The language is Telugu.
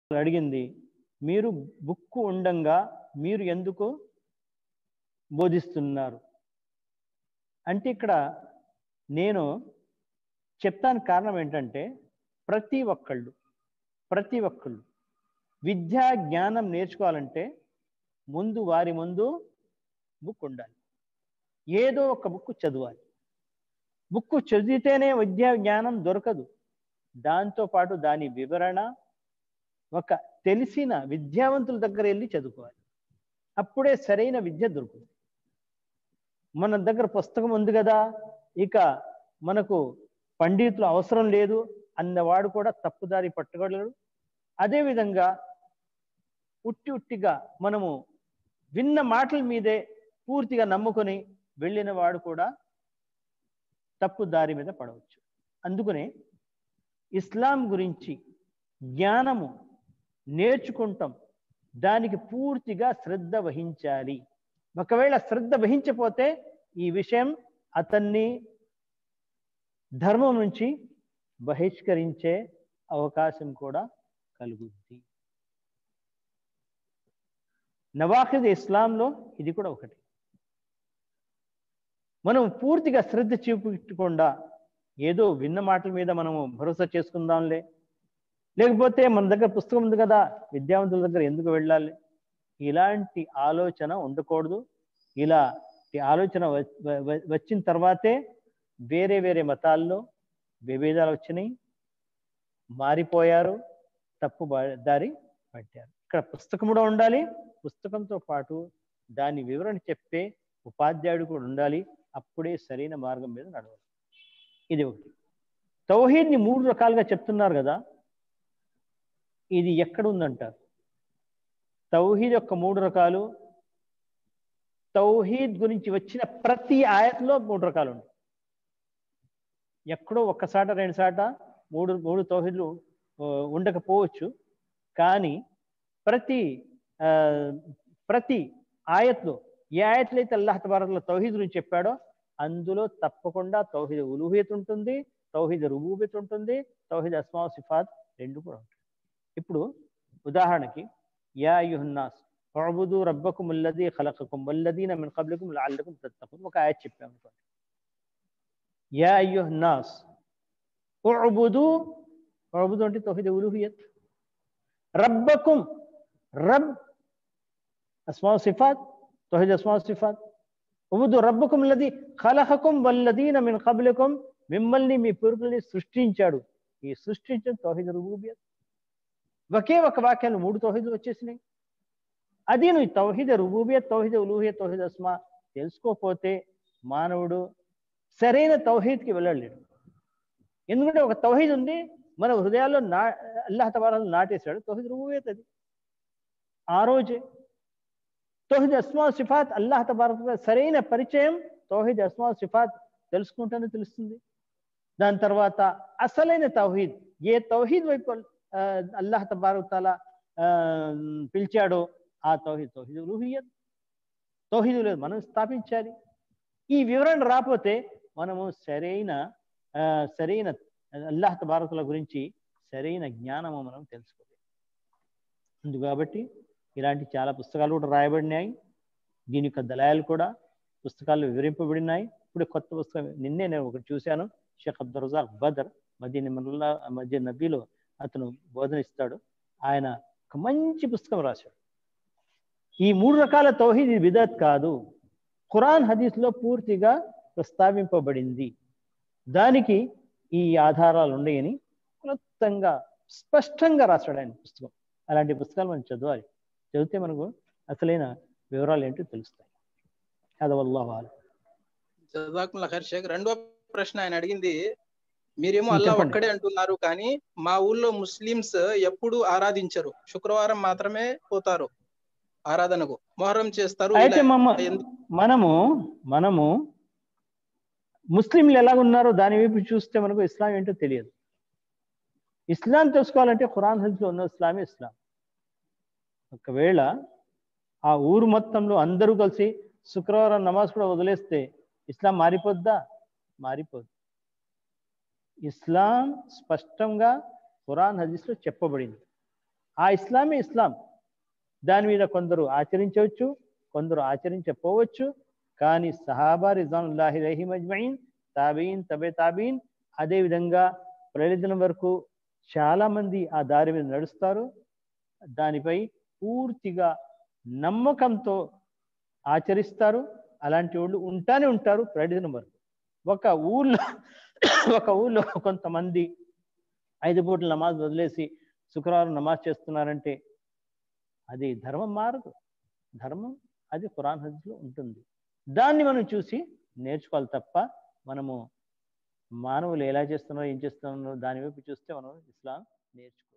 అడిగింది మీరు బుక్ ఉండంగా మీరు ఎందుకు బోధిస్తున్నారు అంటే ఇక్కడ నేను చెప్తాను కారణం ఏంటంటే ప్రతి ఒక్కళ్ళు ప్రతి ఒక్కళ్ళు విద్యా జ్ఞానం నేర్చుకోవాలంటే ముందు వారి ముందు బుక్ ఉండాలి ఏదో ఒక బుక్ చదవాలి బుక్ చదివితేనే విద్యా జ్ఞానం దొరకదు దాంతోపాటు దాని వివరణ ఒక తెలిసిన విద్యావంతుల దగ్గర వెళ్ళి చదువుకోవాలి అప్పుడే సరైన విద్య దొరుకుతుంది మన దగ్గర పుస్తకం ఉంది కదా ఇక మనకు పండితులు అవసరం లేదు అన్నవాడు కూడా తప్పుదారి పట్టుకోలేడు అదేవిధంగా ఉట్టి ఉట్టిగా మనము విన్న మాటల మీదే పూర్తిగా నమ్ముకొని వెళ్ళిన వాడు కూడా తప్పు దారి మీద పడవచ్చు అందుకనే ఇస్లాం గురించి జ్ఞానము నేర్చుకుంటాం దానికి పూర్తిగా శ్రద్ధ వహించాలి ఒకవేళ శ్రద్ధ వహించపోతే ఈ విషయం అతన్ని ధర్మం నుంచి బహిష్కరించే అవకాశం కూడా కలుగుద్ది నవాఖిద్ ఇస్లాంలో ఇది కూడా ఒకటి మనం పూర్తిగా శ్రద్ధ చూపించకుండా ఏదో విన్న మాటల మీద మనము భరోసా చేసుకుందాంలే లేకపోతే మన దగ్గర పుస్తకం ఉంది కదా విద్యావంతుల దగ్గర ఎందుకు వెళ్ళాలి ఇలాంటి ఆలోచన ఉండకూడదు ఇలాంటి ఆలోచన వచ్చిన తర్వాతే వేరే వేరే మతాల్లో విభేదాలు వచ్చినాయి మారిపోయారు తప్పు దారి పట్టారు ఇక్కడ పుస్తకం కూడా ఉండాలి పుస్తకంతో పాటు దాని వివరణ చెప్పే ఉపాధ్యాయుడు కూడా ఉండాలి అప్పుడే సరైన మార్గం మీద నడవాలి ఇది ఒకటి తౌహీద్ని మూడు రకాలుగా చెప్తున్నారు కదా ఇది ఎక్కడ ఉందంటారు తౌహీద్ యొక్క మూడు రకాలు తౌహీద్ గురించి వచ్చిన ప్రతి ఆయతలో మూడు రకాలు ఉన్నాయి ఎక్కడో ఒక్కసాట రెండు సాట మూడు మూడు తౌహీద్లు ఉండకపోవచ్చు కానీ ప్రతి ప్రతి ఆయత్లో ఏ ఆయత్లో అయితే అల్లాహ్ తబారకుల తౌహీద్ గురించి చెప్పాడో అందులో తప్పకుండా తౌహీద్ ఉలుహియత్ ఉంటుంది తౌహీద్ రుబూబియత్ ఉంటుంది తౌహీద్ అస్మా సిఫాత్ రెండు కూడా ఉంటాయి ఇప్పుడు ఉదాహరణకి యా యుహన్నాస్ అబుదు రబ్బకుం అల్లదీ ఖలకకుం వల్లదీన మిన్ కబ్లికుం లఅల్లకుం తత్తకున్ ఒక ఆయత్ చెప్పాము అనుకోండి యా అయ్యుహన్నాస్ ఉబుదు ఉబుదు అంటే తౌహీద్ ఉలుహియత్ రబ్బకుం రబ్ అస్మా సిఫాత్ తౌహీద్ అస్మా సిఫాత్ ఉబుదు రబ్బకుం లది ఖలహకుం వల్లదీన మిన్ కబ్లికుం మిమ్మల్ని మీ పూర్వుల్ని సృష్టించాడు ఈ సృష్టించిన తౌహీద్ రుబూబియత్ ఒకే ఒక వాక్యాలు మూడు తౌహీదులు వచ్చేసినాయి అది నువ్వు తౌహీద రుబూబియత్ తౌహీద ఉలూహియత్ తౌహీద్ అస్మా తెలుసుకోకపోతే మానవుడు సరైన తౌహీద్కి వెళ్ళలేడు ఎందుకంటే ఒక తౌహీద్ ఉంది మన హృదయాల్లో నా అల్లాహ్ తబారాలు నాటేశాడు తౌహీద్ రుబూబియత్ అది ఆ రోజే తౌహీద్ అస్మా సిఫాత్ అల్లాహ్ తబారక సరైన పరిచయం తౌహీద్ అస్మా సిఫాత్ తెలుసుకుంటేనే తెలుస్తుంది దాని తర్వాత అసలైన తౌహీద్ ఏ తౌహీద్ వైపు అల్లాహ్ తబారక్ తాలా పిలిచాడో ఆ తౌహీద్ తౌహీద్ రుహియత్ తౌహీద్ లేదు మనం స్థాపించాలి ఈ వివరణ రాకపోతే మనము సరైన సరైన అల్లాహ్ తబారకుల గురించి సరైన జ్ఞానము మనం తెలుసుకోవాలి అందు కాబట్టి ఇలాంటి చాలా పుస్తకాలు కూడా రాయబడినాయి దీని యొక్క దళాయాలు కూడా పుస్తకాలు వివరింపబడినాయి ఇప్పుడు కొత్త పుస్తకం నిన్నే నేను ఒకటి చూశాను షేఖ్ అబ్దుల్ రజాక్ బదర్ మధ్య నిమ్మల్లా మధ్య నబీలో అతను బోధన ఇస్తాడు ఆయన ఒక మంచి పుస్తకం రాశాడు ఈ మూడు రకాల తౌహీద్ విదత్ కాదు ఖురాన్ హదీస్లో పూర్తిగా ప్రస్తావింపబడింది దానికి ఈ ఆధారాలు ఉన్నాయని క్లుప్తంగా స్పష్టంగా రాశాడు ఆయన పుస్తకం అలాంటి పుస్తకాలు మనం చదవాలి చదివితే మనకు అసలైన వివరాలు ఏంటో తెలుస్తాయి అది వల్ల జజాకుల్లా ఖైర్ షేక్ రెండో ప్రశ్న ఆయన అడిగింది మీరేమో అల్లా ఒక్కడే అంటున్నారు కానీ మా ఊళ్ళో ముస్లిమ్స్ ఎప్పుడు ఆరాధించరు శుక్రవారం మాత్రమే పోతారు ఆరాధనకు మొహరం చేస్తారు అయితే మనము మనము ముస్లింలు ఎలా ఉన్నారో దాని వైపు చూస్తే మనకు ఇస్లాం ఏంటో తెలియదు ఇస్లాం తెలుసుకోవాలంటే ఖురాన్ హజ్లో ఉన్న ఇస్లామే ఇస్లాం ఒకవేళ ఆ ఊరు మొత్తంలో అందరూ కలిసి శుక్రవారం నమాజ్ కూడా వదిలేస్తే ఇస్లాం మారిపోద్దా మారిపోద్దు ఇస్లాం స్పష్టంగా ఖురాన్ హదీస్లో చెప్పబడింది ఆ ఇస్లామే ఇస్లాం దాని మీద కొందరు ఆచరించవచ్చు కొందరు ఆచరించకపోవచ్చు కానీ సహాబా రిజానుల్లాహి రహీం అజ్మయిన్ తాబీన్ తబే తాబీన్ అదేవిధంగా ప్రయోజనం వరకు చాలా మంది ఆ దారి మీద నడుస్తారు దానిపై పూర్తిగా నమ్మకంతో ఆచరిస్తారు అలాంటి వాళ్ళు ఉంటానే ఉంటారు ప్రయోజనం వరకు ఒక ఊళ్ళో ఒక ఊళ్ళో కొంతమంది ఐదు పూట్ల నమాజ్ వదిలేసి శుక్రవారం నమాజ్ చేస్తున్నారంటే అది ధర్మం మారదు ధర్మం అది ఖురాన్ హజ్లో ఉంటుంది దాన్ని మనం చూసి నేర్చుకోవాలి తప్ప మనము మానవులు ఎలా చేస్తున్నారో ఏం చేస్తున్నారో దాని వైపు చూస్తే మనం ఇస్లాం నేర్చుకో